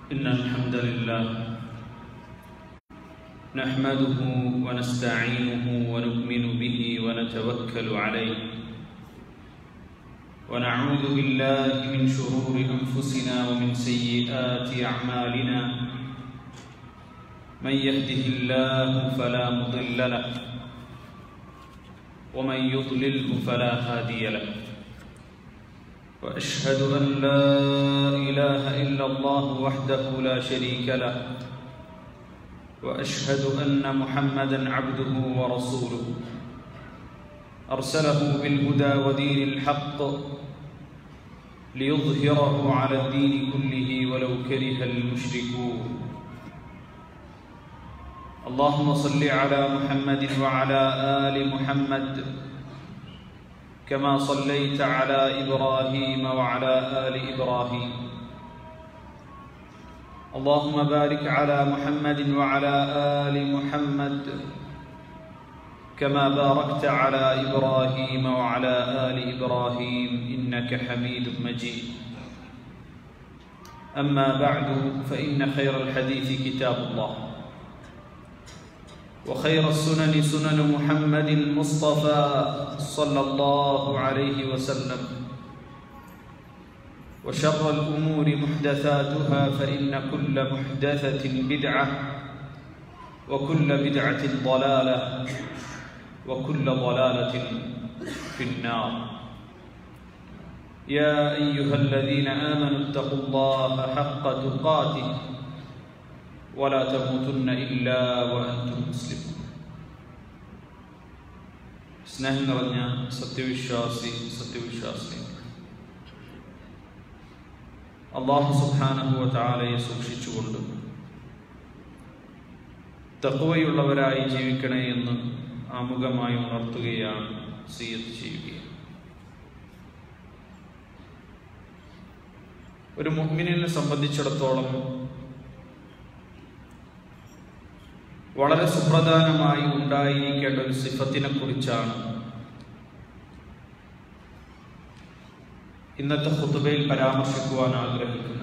إن الحمد لله نحمده ونستعينه ونؤمن به ونتوكل عليه ونعوذ بالله من شرور أنفسنا ومن سيئات أعمالنا من يهده الله فلا مضل له ومن يضلله فلا هادي له واشهد ان لا اله الا الله وحده لا شريك له واشهد ان محمدا عبده ورسوله ارسله بالهدى ودين الحق ليظهره على الدين كله ولو كره المشركون اللهم صل على محمد وعلى ال محمد كما صليت على ابراهيم وعلى ال ابراهيم اللهم بارك على محمد وعلى ال محمد كما باركت على ابراهيم وعلى ال ابراهيم انك حميد مجيد اما بعد فان خير الحديث كتاب الله وخير السنن سنن محمد المصطفى صلى الله عليه وسلم وشر الأمور محدثاتها فإن كل محدثة بدعة وكل بدعة ضلالة وكل ضلالة في النار يا أيها الذين آمنوا اتقوا الله حق تقاته ولا تموتن إلا وأنتم مسلمون സ്നേഹം നിറഞ്ഞ സത്യവിശ്വാസി സത്യവിശ്വാസി അള്ളാഹു സുഖാനഹുവ താലയെ സൂക്ഷിച്ചുകൊണ്ട് തക്കുവയുള്ളവരായി ജീവിക്കണേ എന്ന് ആമുഖമായി ഉണർത്തുകയാണ് സീയത്ത് ചെയ്യുകയാണ് ഒരു മുഹ്മിനെ സംബന്ധിച്ചിടത്തോളം വളരെ സുപ്രധാനമായി ഉണ്ടായിരിക്കേണ്ട ഒരു സിഫത്തിനെ കുറിച്ചാണ് ഇന്നത്തെ ഹുതുബയിൽ പരാമർശിക്കുവാൻ ആഗ്രഹിക്കുന്നത്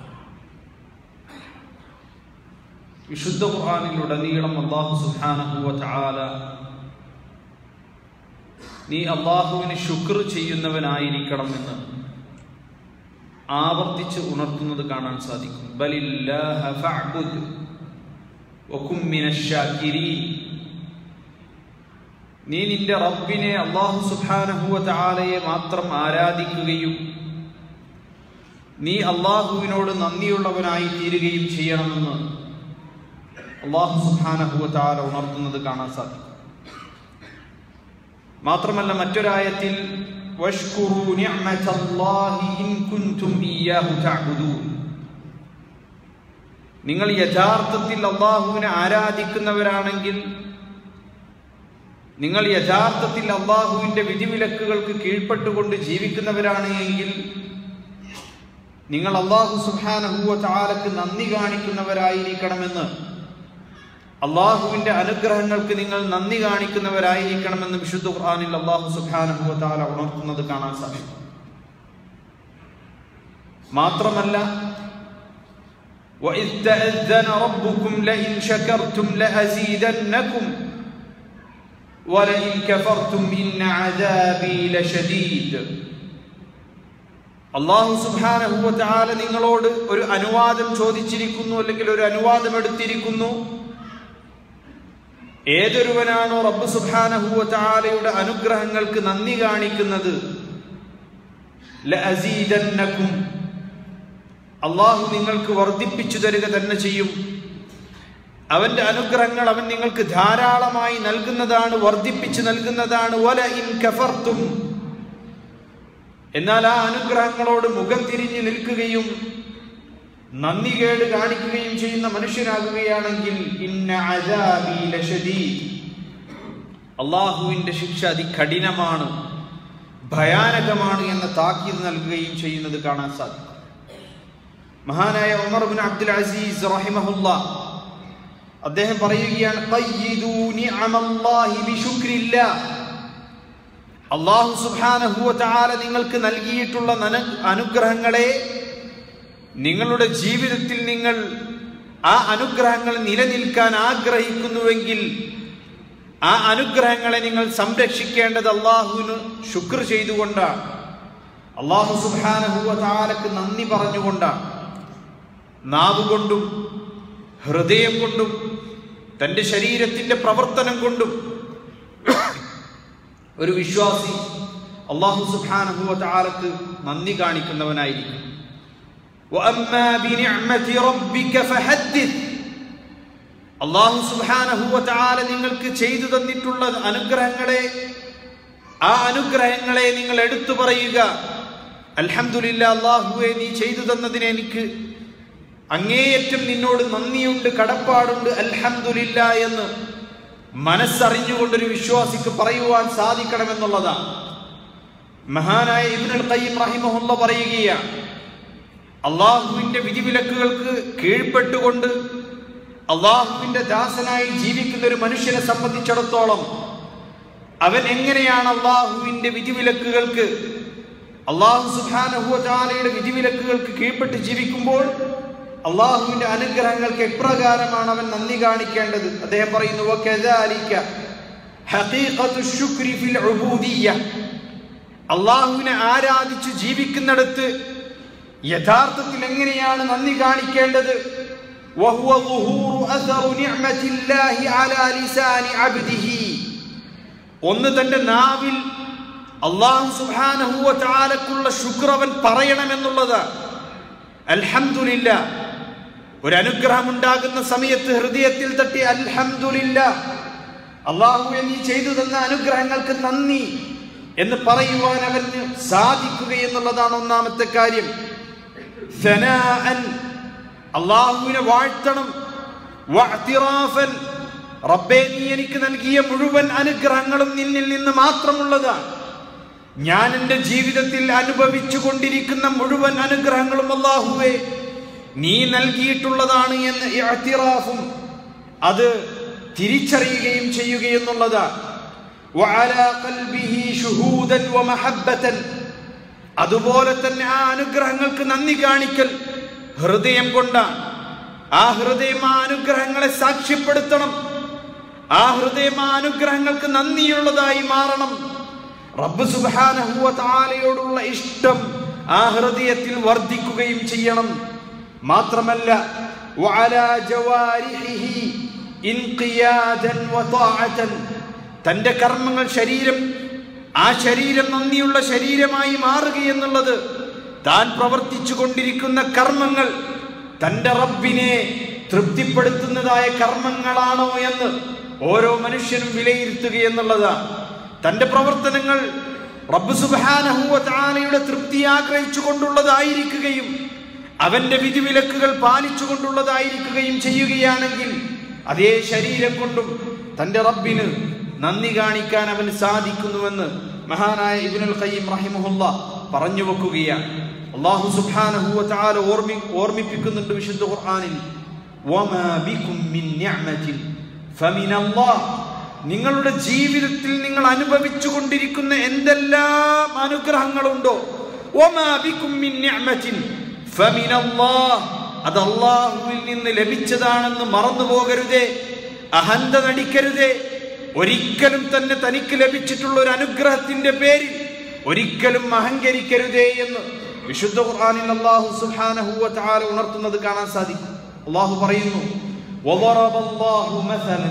വിശുദ്ധ ഖുർആാനിലുടനീളം അള്ളാഹു സുഹാനഹുവ ചാല നീ അള്ളാഹുവിന് ശുക്ർ ചെയ്യുന്നവനായിരിക്കണമെന്ന് ആവർത്തിച്ച് ഉണർത്തുന്നത് കാണാൻ സാധിക്കും ബലില്ലാഹ ഫഅ്ബുദ് നീ നിന്റെ റബ്ബിനെ അള്ളാഹു സുഖാനഹുവ താലയെ മാത്രം ആരാധിക്കുകയും നീ അള്ളാഹുവിനോട് നന്ദിയുള്ളവനായി തീരുകയും ചെയ്യണമെന്ന് അള്ളാഹു സുഖാനഹുവ താല ഉണർത്തുന്നത് കാണാൻ സാധിക്കും മാത്രമല്ല മറ്റൊരായത്തിൽ നിങ്ങൾ യഥാർത്ഥത്തിൽ അള്ളാഹുവിനെ ആരാധിക്കുന്നവരാണെങ്കിൽ നിങ്ങൾ യഥാർത്ഥത്തിൽ അള്ളാഹുവിന്റെ വിധിവിലക്കുകൾക്ക് കീഴ്പ്പെട്ടുകൊണ്ട് ജീവിക്കുന്നവരാണ് എങ്കിൽ നിങ്ങൾ അള്ളാഹു സുഹാനഹുവ താലക്ക് നന്ദി കാണിക്കുന്നവരായിരിക്കണമെന്ന് അള്ളാഹുവിന്റെ അനുഗ്രഹങ്ങൾക്ക് നിങ്ങൾ നന്ദി കാണിക്കുന്നവരായിരിക്കണമെന്ന് വിശുദ്ധ ഖുർആാനിൽ അള്ളാഹു സുഹാനഹുവ താല ഉണർത്തുന്നത് കാണാൻ സാധിക്കും മാത്രമല്ല وإذ تأذن ربكم لئن شكرتم لأزيدنكم ولئن كفرتم إن عذابي لشديد അള്ളാഹു സുബാനഹുവ ചാല നിങ്ങളോട് ഒരു അനുവാദം ചോദിച്ചിരിക്കുന്നു അല്ലെങ്കിൽ ഒരു അനുവാദം എടുത്തിരിക്കുന്നു ഏതൊരുവനാണോ റബ്ബ് സുബാനഹുവ ചാലയുടെ അനുഗ്രഹങ്ങൾക്ക് നന്ദി കാണിക്കുന്നത് ലഅസീദന്നക്കും അള്ളാഹു നിങ്ങൾക്ക് വർദ്ധിപ്പിച്ചു തരിക തന്നെ ചെയ്യും അവന്റെ അനുഗ്രഹങ്ങൾ അവൻ നിങ്ങൾക്ക് ധാരാളമായി നൽകുന്നതാണ് വർദ്ധിപ്പിച്ചു നൽകുന്നതാണ് വല ഇൻ കഫർത്തും എന്നാൽ ആ അനുഗ്രഹങ്ങളോട് മുഖം തിരിഞ്ഞു നിൽക്കുകയും നന്ദികേട് കാണിക്കുകയും ചെയ്യുന്ന മനുഷ്യനാകുകയാണെങ്കിൽ ഇന്ന അള്ളാഹുവിന്റെ ശിക്ഷ അതികഠിനമാണ് ഭയാനകമാണ് എന്ന താക്കീത് നൽകുകയും ചെയ്യുന്നത് കാണാൻ സാധിക്കും മഹാനായ ഉമർ ബിൻ അബ്ദുൽ അസീസ് റഹിമഹുല്ല അദ്ദേഹം പറയുകയാണ് "ഖയ്യിദൂ നിഅമല്ലാഹി ബിശുക്രില്ലാ." അള്ളാഹു സുബ്ഹാനഹു വ തആല നിങ്ങൾക്ക് നൽകിയിട്ടുള്ള നന- അനുഗ്രഹങ്ങളെ നിങ്ങളുടെ ജീവിതത്തിൽ നിങ്ങൾ ആ അനുഗ്രഹങ്ങൾ നിലനിൽക്കാൻ ആഗ്രഹിക്കുന്നുവെങ്കിൽ ആ അനുഗ്രഹങ്ങളെ നിങ്ങൾ സംരക്ഷിക്കേണ്ടത് അള്ളാഹുവിന് ശുക്ർ ചെയ്തുകൊണ്ടാണ് അള്ളാഹു സുബാനഹുവ താലക്ക് നന്ദി പറഞ്ഞുകൊണ്ടാണ് നാവ് കൊണ്ടും ഹൃദയം കൊണ്ടും തൻ്റെ ശരീരത്തിന്റെ പ്രവർത്തനം കൊണ്ടും ഒരു വിശ്വാസി അള്ളാഹു സുബാനഹുവ താലക്ക് നന്ദി കാണിക്കുന്നവനായിരിക്കും وأما بنعمة ربك فحدث അള്ളാഹു സുബാനഹുവ താല നിങ്ങൾക്ക് ചെയ്തു തന്നിട്ടുള്ള അനുഗ്രഹങ്ങളെ ആ അനുഗ്രഹങ്ങളെ നിങ്ങൾ എടുത്തു പറയുക അൽഹംദുലില്ല അള്ളാഹുവെ നീ ചെയ്തു തന്നതിന് എനിക്ക് അങ്ങേയറ്റം നിന്നോട് നന്ദിയുണ്ട് കടപ്പാടുണ്ട് അൽഹംദുലില്ല എന്ന് മനസ്സറിഞ്ഞുകൊണ്ടൊരു വിശ്വാസിക്ക് പറയുവാൻ സാധിക്കണമെന്നുള്ളതാണ് മഹാനായ ഇബ്നുൽ ഖയ്യിം റഹിമഹുല്ല പറയുകയാണ് അള്ളാഹുവിന്റെ വിധിവിലക്കുകൾക്ക് കീഴ്പ്പെട്ടുകൊണ്ട് അള്ളാഹുവിന്റെ ദാസനായി ജീവിക്കുന്ന ഒരു മനുഷ്യനെ സംബന്ധിച്ചിടത്തോളം അവൻ എങ്ങനെയാണ് അള്ളാഹുവിന്റെ വിധിവിലക്കുകൾക്ക് അള്ളാഹു സുഖാനഹുവാലയുടെ വിധിവിലക്കുകൾക്ക് കീഴ്പ്പെട്ട് ജീവിക്കുമ്പോൾ അള്ളാഹുവിന്റെ അനുഗ്രഹങ്ങൾക്ക് എപ്രകാരമാണ് അവൻ നന്ദി കാണിക്കേണ്ടത് അദ്ദേഹം പറയുന്നു "വകദാലിക ഹഖീഖത്തു ശുക്രി ഫിൽ ഉബൂദിയ്യ." അള്ളാഹുവിനെ ആരാധിച്ചു ജീവിക്കുന്നിടത്ത് യഥാർത്ഥത്തിൽ എങ്ങനെയാണ് നന്ദി കാണിക്കേണ്ടത് وهو ظهور أثر نعمة الله على لسان عبده ഒന്ന് തന്റെ നാവിൽ അള്ളാഹു സുബാനഹുവ താലക്കുള്ള ശുക്രവൻ പറയണമെന്നുള്ളത് അൽഹംദുലില്ല ഒരു അനുഗ്രഹം ഉണ്ടാകുന്ന സമയത്ത് ഹൃദയത്തിൽ തട്ടി അൽഹംദുലില്ല അള്ളാഹു നീ ചെയ്തു തന്ന അനുഗ്രഹങ്ങൾക്ക് നന്ദി എന്ന് പറയുവാൻ അവന് സാധിക്കുകയെന്നുള്ളതാണ് ഒന്നാമത്തെ കാര്യം ثناءً അള്ളാഹുവിനെ വാഴ്ത്തണം വഅ്തിറാഫൻ റബ്ബേ നീ എനിക്ക് നൽകിയ മുഴുവൻ അനുഗ്രഹങ്ങളും നിന്നിൽ നിന്ന് മാത്രമുള്ളതാണ് ഞാൻ എൻ്റെ ജീവിതത്തിൽ അനുഭവിച്ചു കൊണ്ടിരിക്കുന്ന മുഴുവൻ അനുഗ്രഹങ്ങളും അള്ളാഹുവെ നീ നൽകിയിട്ടുള്ളതാണ് എന്ന് ഇഅ്തിറാഫും അത് തിരിച്ചറിയുകയും ചെയ്യുകയെന്നുള്ളതാണ് വഅലാ ഖൽബിഹി ശുഹൂദൻ വമഹബ്ബതൻ അതുപോലെ തന്നെ ആ അനുഗ്രഹങ്ങൾക്ക് നന്ദി കാണിക്കൽ ഹൃദയം കൊണ്ടാണ് ആ ഹൃദയം ആ അനുഗ്രഹങ്ങളെ സാക്ഷ്യപ്പെടുത്തണം ആ ഹൃദയം ആ അനുഗ്രഹങ്ങൾക്ക് നന്ദിയുള്ളതായി മാറണം റബ്ബ് സുബാനഹുവ താലയോടുള്ള ഇഷ്ടം ആ ഹൃദയത്തിൽ വർദ്ധിക്കുകയും ചെയ്യണം മാത്രമല്ല وعلى جوارحه انقيادا وطاعة തന്റെ കർമ്മങ്ങൾ ശരീരം ആ ശരീരം നന്ദിയുള്ള ശരീരമായി മാറുകയെന്നുള്ളത് താൻ പ്രവർത്തിച്ചു കൊണ്ടിരിക്കുന്ന കർമ്മങ്ങൾ തന്റെ റബ്ബിനെ തൃപ്തിപ്പെടുത്തുന്നതായ കർമ്മങ്ങളാണോ എന്ന് ഓരോ മനുഷ്യനും വിലയിരുത്തുക എന്നുള്ളതാണ് തന്റെ പ്രവർത്തനങ്ങൾ റബ്ബ് സുബാനഹുവ താലയുടെ തൃപ്തി ആഗ്രഹിച്ചു കൊണ്ടുള്ളതായിരിക്കുകയും അവന്റെ വിധിവിലക്കുകൾ പാലിച്ചു കൊണ്ടുള്ളതായിരിക്കുകയും ചെയ്യുകയാണെങ്കിൽ അതേ ശരീരം കൊണ്ടും തന്റെ റബ്ബിന് നന്ദി കാണിക്കാൻ അവന് സാധിക്കുന്നുവെന്ന് മഹാനായ ഇബ്നുൽ ഖയ്യിം റഹിമഹുല്ല പറഞ്ഞു വെക്കുകയാണ് അള്ളാഹു സുബ്ഹാനഹു വ തആല ഓർമ്മി ഓർമ്മിപ്പിക്കുന്നുണ്ട് വിശുദ്ധ ഖുർആനിൽ വമാ ബികും മിൻ നിഅമതിൻ ഫമിനല്ലാഹ് നിങ്ങളുടെ ജീവിതത്തിൽ നിങ്ങൾ അനുഭവിച്ചു കൊണ്ടിരിക്കുന്ന എന്തെല്ലാം അനുഗ്രഹങ്ങളുണ്ടോ വമാ ബികും മിൻ നിഅമതിൻ ഫമിനല്ലാഹ് അത് അള്ളാഹുവിൽ നിന്ന് ലഭിച്ചതാണെന്ന് മറന്നു പോകരുതേ അഹന്ത നടിക്കരുതേ ഒരിക്കലും തന്നെ തനിക്ക് ലഭിച്ചിട്ടുള്ള ഒരു അനുഗ്രഹത്തിന്റെ പേരിൽ ഒരിക്കലും അഹങ്കരിക്കരുതേ എന്ന് വിശുദ്ധ ഖുർആനിൽ അല്ലാഹു സുബ്ഹാനഹു വ തആല ഉണർത്തുന്നത് കാണാൻ സാധിക്കും അല്ലാഹു പറയുന്നു وضرب الله مثلا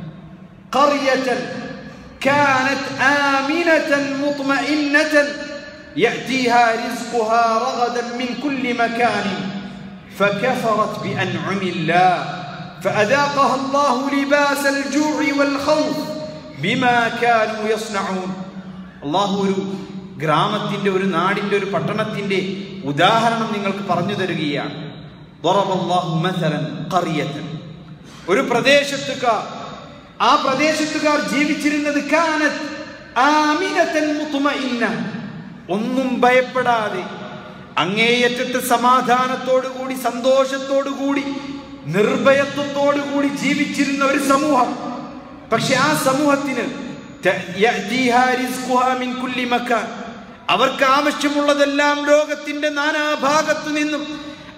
قرية كانت آمنة مطمئنة يأتيها رزقها رغدا من كل مكان فكفرت بأنعم الله فأذاقها الله لباس الجوع والخوف بما كانوا يصنعون الله ഒരു ഗ്രാമത്തിന്റെ ഒരു നാടിന്റെ ഒരു പട്ടണത്തിന്റെ ഉദാഹരണം നിങ്ങൾക്ക് പറഞ്ഞു തരികയാണ് ضرب الله مثلا قرية ഒരു പ്രദേശത്തുകാർ ആ പ്രദേശത്തുകാർ ജീവിച്ചിരുന്നത് കാനത്ത് ആമിനത്തൻ മുത്തുമഇന്ന ഒന്നും ഭയപ്പെടാതെ അങ്ങേയറ്റത്തെ സമാധാനത്തോടുകൂടി സന്തോഷത്തോടുകൂടി നിർഭയത്വത്തോടുകൂടി ജീവിച്ചിരുന്ന ഒരു സമൂഹം പക്ഷെ ആ സമൂഹത്തിന് ത- യഅ്തീഹാ റിസ്ഖുഹാ മിൻ കുല്ലി മക്കാൻ. അവർക്ക് ആവശ്യമുള്ളതെല്ലാം ലോകത്തിന്റെ നാനാഭാഗത്തു നിന്നും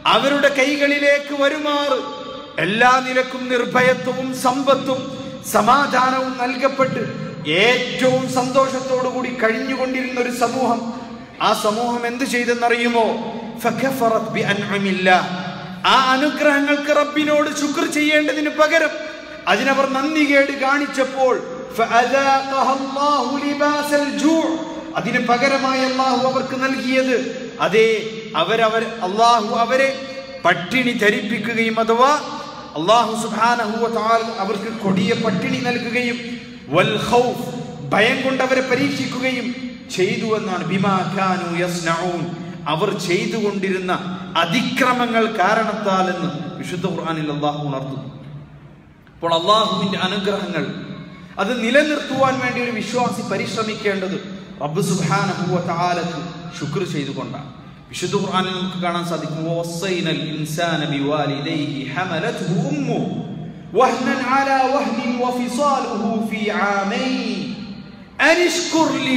അവരുടെ കൈകളിലേക്ക് വരുമാറ് എല്ലാ നിലക്കും നിർഭയത്വവും സമ്പത്തും സമാധാനവും നൽകപ്പെട്ട് ഏറ്റവും സന്തോഷത്തോടുകൂടി കഴിഞ്ഞുകൊണ്ടിരുന്ന ഒരു സമൂഹം ആ സമൂഹം എന്ത് ചെയ്തെന്നറിയുമോ ഫഖഫറത് ബിഅൻഉമില്ലാഹ്. ആ അനുഗ്രഹങ്ങൾക്ക് റബ്ബിനോട് ശുക്ർ ചെയ്യേണ്ടതിന് പകരം അതിനവർ നന്ദികേട് കാണിച്ചപ്പോൾ ഫഅദാഖഹ അല്ലാഹു ലിബാസൽ ജൂഅ്. അതിന് പകരമായി അള്ളാഹു അവർക്ക് നൽകിയത് അതേ അവരവർ അള്ളാഹു അവരെ പട്ടിണി ധരിപ്പിക്കുകയും അഥവാ അള്ളാഹു സുബ്ഹാനഹു വ തആല അവർക്ക് കൊടിയ പട്ടിണി നൽകുകയും വൽ ഖൗഫ് ഭയം കൊണ്ട് അവരെ പരീക്ഷിക്കുകയും ചെയ്തു എന്നാണ് ബിമാ കാനു യസ്നഊൻ അവർ ചെയ്തുകൊണ്ടിരുന്ന അതിക്രമങ്ങൾ കാരണത്താൽ എന്ന് വിശുദ്ധ ഖുർആനിൽ അള്ളാഹു ഉണർത്തുന്നു അപ്പോൾ അള്ളാഹുവിന്റെ അനുഗ്രഹങ്ങൾ അത് നിലനിർത്തുവാൻ വേണ്ടി ഒരു വിശ്വാസി പരിശ്രമിക്കേണ്ടത് റബ്ബ് സുബ്ഹാനഹു വ തആലക്ക് ശുക്ർ ചെയ്തുകൊണ്ടാണ് വിശുദ്ധ ഖുർആനിൽ നമുക്ക് കാണാൻ സാധിക്കും വസ്സൈനൽ ഇൻസാന ബിവാലിദൈഹി ഹമലത്ഹു ഉമ്മു വഹ്നൻ അലാ വഹ്നിൻ വഫിസാലുഹു ഫീ ആമൈൻ അനിഷ്കുർ ലി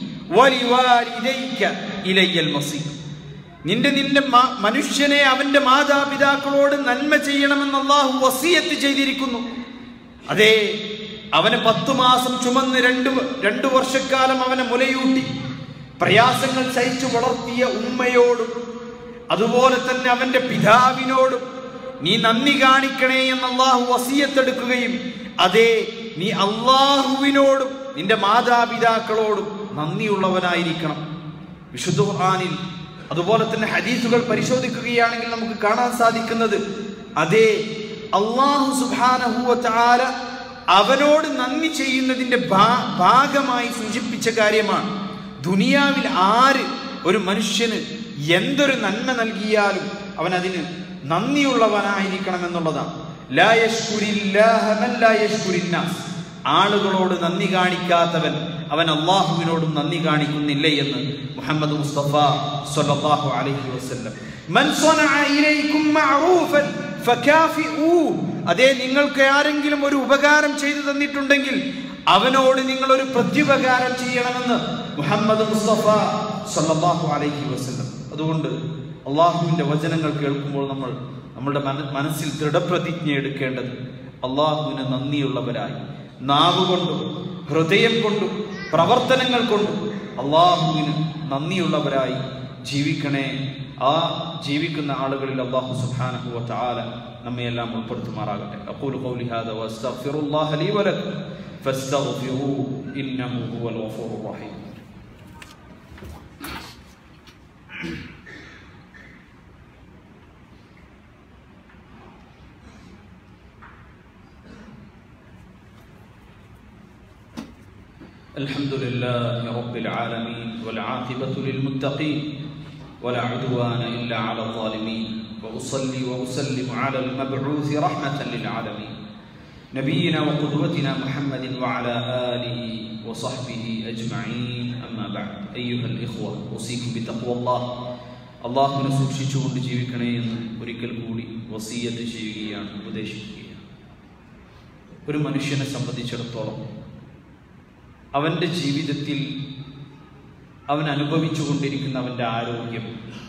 വലിവാലിദൈക ഇലയ്യൽ മസീർ നിന്റെ നിന്റെ മാ- മനുഷ്യനെ അവന്റെ മാതാപിതാക്കളോട് നന്മ ചെയ്യണമെന്ന് അള്ളാഹു വസിയത്ത് ചെയ്തിരിക്കുന്നു അതെ അവനെ പത്തു മാസം ചുമന്ന് രണ്ട് വ- രണ്ടു വർഷക്കാലം അവനെ മുലയൂട്ടി പ്രയാസങ്ങൾ സഹിച്ചു വളർത്തിയ ഉമ്മയോടും അതുപോലെ തന്നെ അവന്റെ പിതാവിനോടും നീ നന്ദി കാണിക്കണേ എന്ന് അള്ളാഹു വസിയത്തെടുക്കുകയും അതെ നീ അള്ളാഹുവിനോടും നിന്റെ മാതാപിതാക്കളോടും നന്ദിയുള്ളവനായിരിക്കണം വിശുദ്ധ ഖുർആനിൽ അതുപോലെ തന്നെ ഹദീസുകൾ പരിശോധിക്കുകയാണെങ്കിൽ നമുക്ക് കാണാൻ സാധിക്കുന്നത് അതേ അള്ളാഹു സുബ്ഹാനഹു വ തആല അവനോട് നന്ദി ചെയ്യുന്നതിന്റെ ഭാ- ഭാഗമായി സൂചിപ്പിച്ച കാര്യമാണ് ദുനിയാവിൽ ആര് ഒരു മനുഷ്യന് എന്തൊരു നന്മ നൽകിയാലും അവൻ അതിന് നന്ദിയുള്ളവനായിരിക്കണം എന്നുള്ളതാണ് ലാ യശ്കുരില്ലാഹ മൻ ലാ യശ്കുരിന്നാസ്. ആളുകളോട് നന്ദി കാണിക്കാത്തവൻ അവൻ അള്ളാഹുവിനോടും നന്ദി കാണിക്കുന്നില്ല എന്ന് മുഹമ്മദ് മുസ്തഫ സ്വല്ലല്ലാഹു അലൈഹി വസല്ലം മൻ സ്വനഅ ഇലൈക്കും മഅറൂഫൻ ഫകാഫിഊ അതേ നിങ്ങൾക്ക് ആരെങ്കിലും ഒരു ഉപകാരം ചെയ്തു തന്നിട്ടുണ്ടെങ്കിൽ അവനോട് നിങ്ങൾ ഒരു പ്രത്യുപകാരം ചെയ്യണമെന്ന് മുഹമ്മദ് മുസ്തഫ സ്വല്ലല്ലാഹു അലൈഹി വസല്ലം അതുകൊണ്ട് അള്ളാഹുവിന്റെ വചനങ്ങൾ കേൾക്കുമ്പോൾ നമ്മൾ നമ്മുടെ മന- മനസ്സിൽ ദൃഢപ്രതിജ്ഞ എടുക്കേണ്ടത് അള്ളാഹുവിന് നന്ദിയുള്ളവരായി നാവ് കൊണ്ടും ഹൃദയം കൊണ്ടും പ്രവർത്തനങ്ങൾ കൊണ്ടും അള്ളാഹുവിന് നന്ദിയുള്ളവരായി ജീവിക്കണേ ആ ജീവിക്കുന്ന ആളുകളിൽ അള്ളാഹു സുബ്ഹാനഹു വ തആല നമ്മെ എല്ലാം ഉൾപ്പെടുത്തുമാറാകട്ടെ അഖൂലു ഖൗലി ഹാദാ വഅസ്തഗ്ഫിറുല്ലാഹ ലീ വലക്കും ഫസ്തഗ്ഫിറൂഹു ഇന്നഹു ഹുവൽ ഗഫൂറുർ റഹീം الحمد لله رب العالمين والعاقبة للمتقين ولا عدوان إلا على الظالمين وأصلي وأسلم على المبعوث رحمة للعالمين نبينا وقدوتنا محمد وعلى آله وصحبه أجمعين أما بعد أيها الإخوة أوصيكم بتقوى الله അള്ളാഹുവിനെ സൂക്ഷിച്ചുകൊണ്ട് ജീവിക്കണേ എന്ന് ഒരിക്കൽ കൂടി വസീയത്ത് ചെയ്യുകയാണ് ഉപദേശിക്കുകയാണ് ഒരു മനുഷ്യനെ സംബന്ധിച്ചിടത്തോളം അവൻ്റെ ജീവിതത്തിൽ അവൻ അനുഭവിച്ചു കൊണ്ടിരിക്കുന്ന അവൻ്റെ ആരോഗ്യം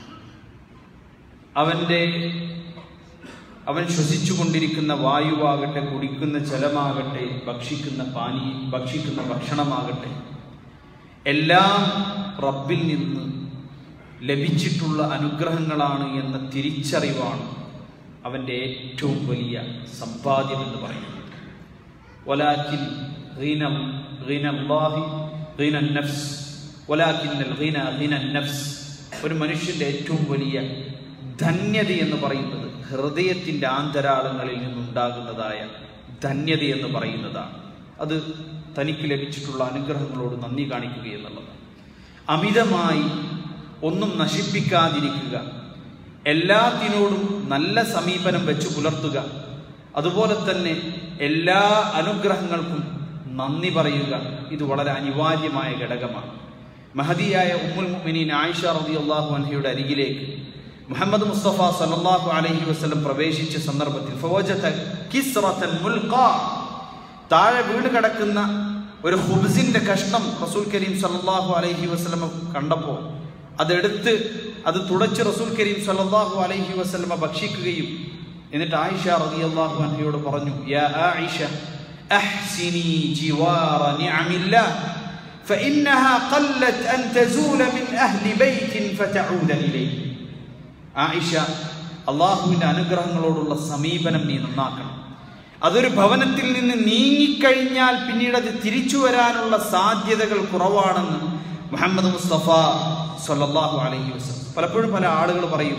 അവൻ്റെ അവൻ ശ്വസിച്ചു കൊണ്ടിരിക്കുന്ന വായുവാകട്ടെ കുടിക്കുന്ന ജലമാകട്ടെ ഭക്ഷിക്കുന്ന പാനി ഭക്ഷിക്കുന്ന ഭക്ഷണമാകട്ടെ എല്ലാം റബ്ബിൽ നിന്ന് ലഭിച്ചിട്ടുള്ള അനുഗ്രഹങ്ങളാണ് എന്ന തിരിച്ചറിവാണ് അവൻ്റെ ഏറ്റവും വലിയ സമ്പാദ്യം എന്ന് പറയുന്നത് ولكن غنى غنى الله غنى النفس ولكن الغنى غنى النفس ഒരു മനുഷ്യന്റെ ഏറ്റവും വലിയ ധന്യത എന്ന് പറയുന്നത് ഹൃദയത്തിന്റെ ആന്തരാളങ്ങളിൽ നിന്നുണ്ടാകുന്നതായ ധന്യത എന്ന് പറയുന്നതാണ് അത് തനിക്ക് ലഭിച്ചിട്ടുള്ള അനുഗ്രഹങ്ങളോട് നന്ദി കാണിക്കുക എന്നുള്ളതാണ് അമിതമായി ഒന്നും നശിപ്പിക്കാതിരിക്കുക എല്ലാത്തിനോടും നല്ല സമീപനം വെച്ച് പുലർത്തുക അതുപോലെ തന്നെ എല്ലാ അനുഗ്രഹങ്ങൾക്കും നന്ദി പറയുക ഇത് വളരെ അനിവാര്യമായ ഘടകമാണ് മഹദിയായ ഉമ്മുൽ മുഅ്മിനീൻ ആയിഷ റളിയല്ലാഹു അൻഹയുടെ അരികിലേക്ക് മുഹമ്മദ് മുസ്തഫ സല്ലല്ലാഹു അലൈഹി വസല്ലം പ്രവേശിച്ച സന്ദർഭത്തിൽ ഫവജത കിസ്റതൻ മുൽഖാ താഴെ വീണ് കിടക്കുന്ന ഒരു ഹുബ്സിന്റെ കഷ്ണം റസൂൽ കരീം സല്ലല്ലാഹു അലൈഹി വസല്ലം കണ്ടപ്പോൾ അതെടുത്ത് അത് തുടച്ച് റസൂൽ കരീം സല്ലല്ലാഹു അലൈഹി വസല്ലമ ഭക്ഷിക്കുകയും എന്നിട്ട് ആയിഷ റളിയല്ലാഹു അൻഹയോട് പറഞ്ഞു യാ ആയിഷ അഹ്സിനി ജിവാറ നിഅമില്ലാഹ് فإنها قلت أن تزول من أهل بيت فتعود إليه ആയിഷ അള്ളാഹുവിൻ്റെ അനുഗ്രഹങ്ങളോടുള്ള സമീപനം നീ നന്നാക്കണം അതൊരു ഭവനത്തിൽ നിന്ന് നീങ്ങിക്കഴിഞ്ഞാൽ പിന്നീട് അത് തിരിച്ചു വരാനുള്ള സാധ്യതകൾ കുറവാണെന്ന് മുഹമ്മദ് മുസ്തഫ സല്ലല്ലാഹു അലൈഹി വസല്ലം പലപ്പോഴും പല ആളുകൾ പറയും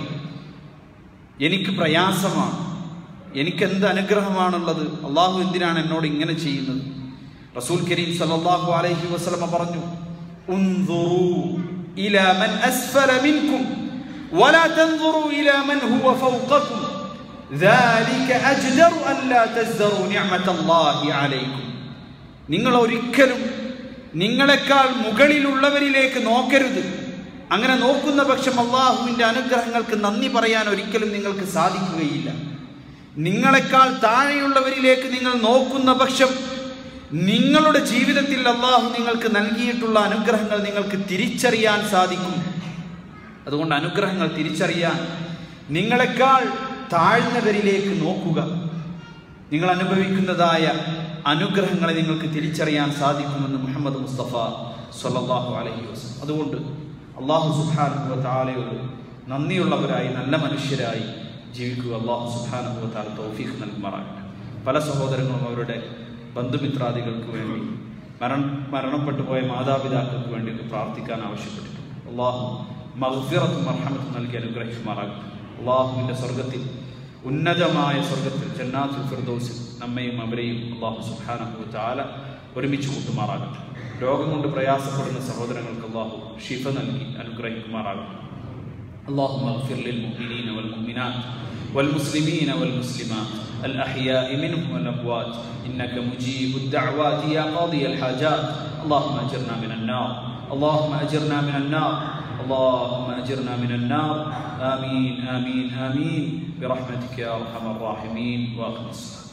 എനിക്ക് പ്രയാസമാണ് എനിക്ക് എന്ത് അനുഗ്രഹമാണുള്ളത് അള്ളാഹു എന്തിനാണ് എന്നോട് ഇങ്ങനെ ചെയ്യുന്നത് റസൂൽ കരീം സല്ലല്ലാഹു അലൈഹി വസല്ലമ പറഞ്ഞു ഉൻദുറൂ ഇലാ മൻ അസ്ഫല മിൻകും ولا تنظروا إلى من هو فوقكم ذلك أجدر أن لا تزدروا نعمة الله عليكم നിങ്ങൾ ഒരിക്കലും നിങ്ങളെക്കാൾ മുകളിലുള്ളവരിലേക്ക് നോക്കരുത് അങ്ങനെ നോക്കുന്ന പക്ഷം അള്ളാഹുവിൻ്റെ അനുഗ്രഹങ്ങൾക്ക് നന്ദി പറയാൻ ഒരിക്കലും നിങ്ങൾക്ക് സാധിക്കുകയില്ല നിങ്ങളെക്കാൾ താഴെയുള്ളവരിലേക്ക് നിങ്ങൾ നോക്കുന്ന പക്ഷം നിങ്ങളുടെ ജീവിതത്തിൽ അള്ളാഹു നിങ്ങൾക്ക് നൽകിയിട്ടുള്ള അനുഗ്രഹങ്ങൾ നിങ്ങൾക്ക് തിരിച്ചറിയാൻ സാധിക്കും അതുകൊണ്ട് അനുഗ്രഹങ്ങൾ തിരിച്ചറിയാൻ നിങ്ങളെക്കാൾ താഴ്ന്നവരിലേക്ക് നോക്കുക നിങ്ങൾ അനുഭവിക്കുന്നതായ അനുഗ്രഹങ്ങളെ നിങ്ങൾക്ക് തിരിച്ചറിയാൻ സാധിക്കുമെന്ന് മുഹമ്മദ് മുസ്തഫ സല്ലല്ലാഹു അലൈഹി വസല്ലം അതുകൊണ്ട് അള്ളാഹു സുബ്ഹാനഹു താലയോട് നന്ദിയുള്ളവരായി നല്ല മനുഷ്യരായി ജീവിക്കുക അള്ളാഹു സുബ്ഹാനഹു താല തൗഫീഖ് നൽകുമാറാകട്ടെ പല സഹോദരങ്ങളും അവരുടെ ബന്ധുമിത്രാദികൾക്ക് വേണ്ടി മരണ മരണപ്പെട്ടു പോയ മാതാപിതാക്കൾക്ക് വേണ്ടിയൊക്കെ പ്രാർത്ഥിക്കാൻ ആവശ്യപ്പെട്ടിട്ടുണ്ട് അള്ളാഹു മഗ്ഫിറത്തും മർഹമത്തും നൽകി അനുഗ്രഹിക്കുമാറാകട്ടെ അള്ളാഹുവിൻ്റെ സ്വർഗത്തിൽ ഉന്നതമായ സ്വർഗത്തിൽ ജന്നാത്തുൽ ഫിർദൗസിൽ നമ്മയും അവരെയും അള്ളാഹു സുബ്ഹാനഹു താല ഒരുമിച്ച് കൂട്ടുമാറാകട്ടെ രോഗം കൊണ്ട് പ്രയാസപ്പെടുന്ന സഹോദരങ്ങൾക്ക് അള്ളാഹു ഷിഫ നൽകി അനുഗ്രഹിക്കുമാറാകട്ടെ اللهم اغفر للمؤمنين والمؤمنات والمسلمين والمسلمات الأحياء منهم والأموات إنك مجيب الدعوات يا قاضي الحاجات اللهم أجرنا من النار اللهم أجرنا من النار اللهم أجرنا من النار آمين آمين آمين برحمتك يا أرحم الراحمين وأقم الصلاة